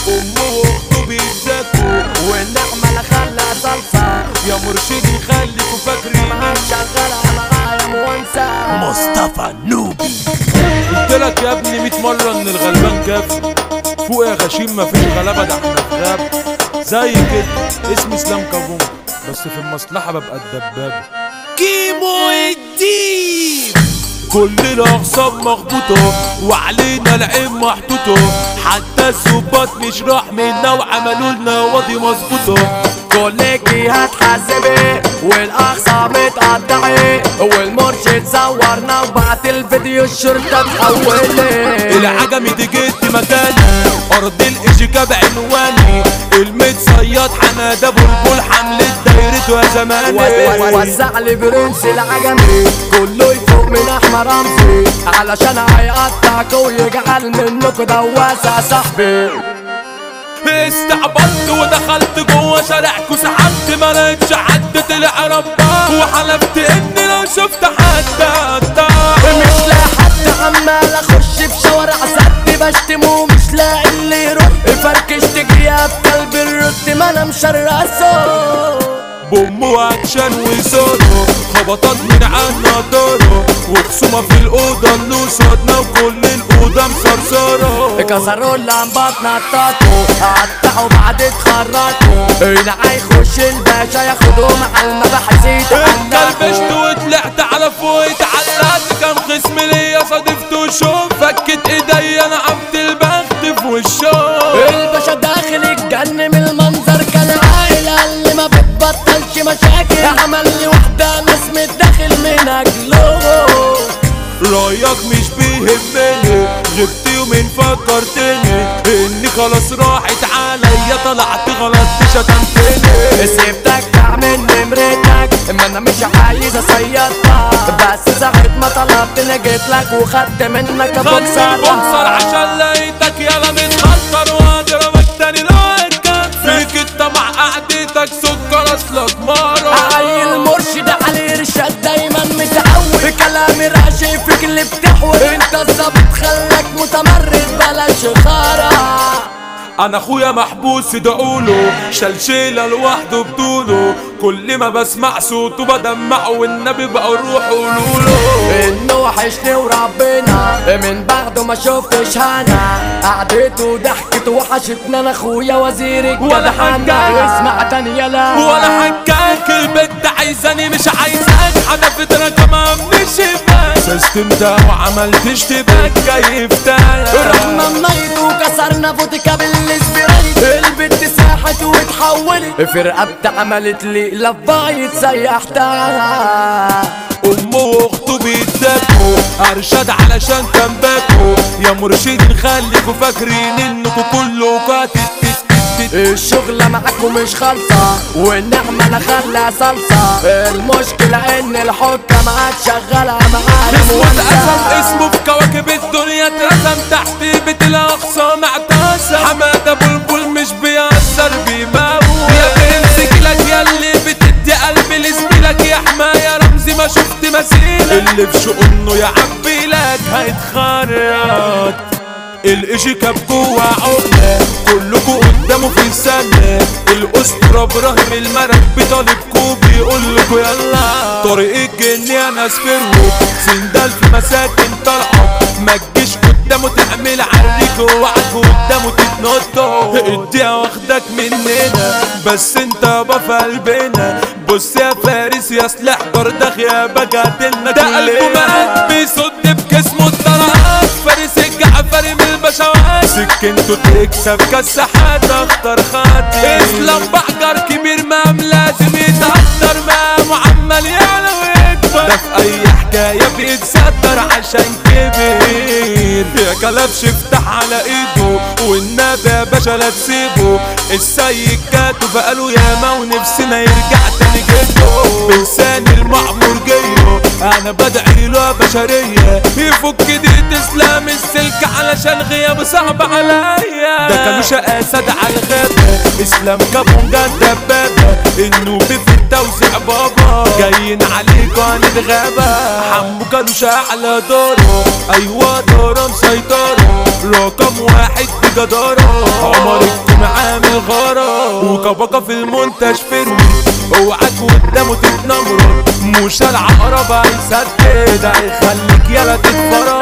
امه واخته بيتزكوا والنعمة لا خلى صلصة يا مرشدي خليكوا فاكرين شغالة معايا موانسة مصطفى نوبي قلت لك يا ابني 100 مرة ان الغلبان كافي فوق يا غشيم مفيش غلبة ده احنا في غاب زي كده اسمي اسلام كابون بس في المصلحة ببقى الدبابة كيمو الدين كل الاغصاب مخبوطة وعلينا العين محطوطة حتى الظباط مش راح منا وعملوا لنا واضي مظبوطة كل جهات حاسبة والأقصى متقطعة والمرشد صورنا وبعت الفيديو الشرطة تحولي العجمي دي جيت مكاني ارض الاشيكا بعنواني المتصياد حمادة بلبل حملة دايرته يا زماني وزع لي برنس العجمي كله يفوق من احمر رمزي علشان هيقطعك ويجعل منكوا دواسة يا صاحبي استعبطت ودخلت جوه شارعكوا سحبت ما لقيتش حد طلع رباه وحلفت اني لو شفت حد قطع مش لاقي حد عمال اخش في شوارع سد بشتم ومش لاقي اللي يرد فركشت جياب كلب الرد ما انا مشرسه بوم واكشن وصوله خبطات من عنا داره وخصومة في الأوضة اللي قصادنا وكل الأوضة مصرصرة كسروا اللمبات نطاطوا قطعوا بعد اتخرطوا هنا هيخش الباشا ياخدهم على المباحث اتكلبشت وطلعت على فوق اتعلقت كام خصم ليا صادفته شوف فكت ايديا انا عبد البخت في وشه الباشا داخل الجن من المنظر كان عائلة اللي ما بتبطلش مشاكل عمل لي واحدة ناس متداخل من اجله رايك مش بيهمني غبت يومين فكرتني اني خلاص راحت عليا طلعت غلط شتمتني سيبتك تعمل نمرتك ما انا مش عايز اصيدها بس ساعة ما طلبتني جيت لك وخدت منك خدت بوكسر البنصر عشان لقيتك يلا متخطر واضربك تاني لو اتكت فيك الطمع قعدتك سكر اصلك مرة عيل مرشد علي رشاد دايما متعود كلامي راشي فيك اللي بتحور انت الظابط خلك متمرد بلاش خرا انا اخويا محبوس ادعوله شلشيلة لوحده بطوله كل ما بسمع صوته بدمعه والنبي بقى روح قولوله انه وحشني وربنا من بعده ما شفتش هنا قعدته وضحكته وحشتنا انا اخويا وزير ولا الجدعنة حاجة. واسمع تاني يلا ولا حكاك البنت عايزاني مش عايزاك حدفت رقمها من الشباك سيستمتها وعملت اشتباك كيف رحنا النايت وكسرنا فوتيكا بالسبرايت البنت ساحت واتحولت في رقبتي عملت لي لفايت سيحتها امه واخته بيتذاكوا ارشاد علشان كان باكو يا مرشدين خليكوا فاكرين انكوا كله كاتت الشغلة معاكم مش خالصة والنعمة لا خلى صلصة المشكلة ان الحكة معاك شغالة معانا اسمه اتقسم موزعة. اسمه في كواكب الدنيا اترسم تحت بيت الاقصى معتاسة حمادة بلبل مش بيأثر بيموت يا بنسك لك يا اللي بتدي قلبي لزميلك يا حماية رمزي ما شفت مثيلك اللي في شؤونه يعبي لك هيتخرط الاشي كاب جوا عقلة كلكوا قدامه في السنة الاسطورة ابراهيم المرك بطالبكوا بيقول لكوا يلا طريق الجن يا ناس فروت سندال في مساكن طلعة ما تجيش قدامه تعمل عريك ووعك قدامه تتنطط اديها واخدك مننا بس انت يابا في قلبنا بص يا فارس يا سلاح بردخ يا بجاتلنا ده قلبه مات بيصد بجسمه الطلقات فارس الجعفري من البشوات سكنته تكسب كالسحات اختار خاطي اسلام بحجر كبير مام لازم يتقدر مام وعمال يعلى ويكبر ده في اي حكايه بيتستر عشان كبير يا كلبش افتح على ايده والنبي يا باشا لا تسيبه السيد كاتو بقاله ياما ونفسنا يرجع تاني جده بلسان المعمور جيه انا بدعي له يا بشريه يفك دي اسلام السلك علشان غيابه صعب عليا ده كانوا اسد على الغابه اسلام كابونجا الدبابه النوبي في التوزيع بابا جايين عليكوا هنتغابى حمو كانوش على دوره ايوه دوره مسيطره رقم واحد جدارة عمر الكوم عامل غارة وكبكة في المونتاج فروي اوعك قدامه تتنمرد مش العقرب هيسدد هيخليك يالا تتفرج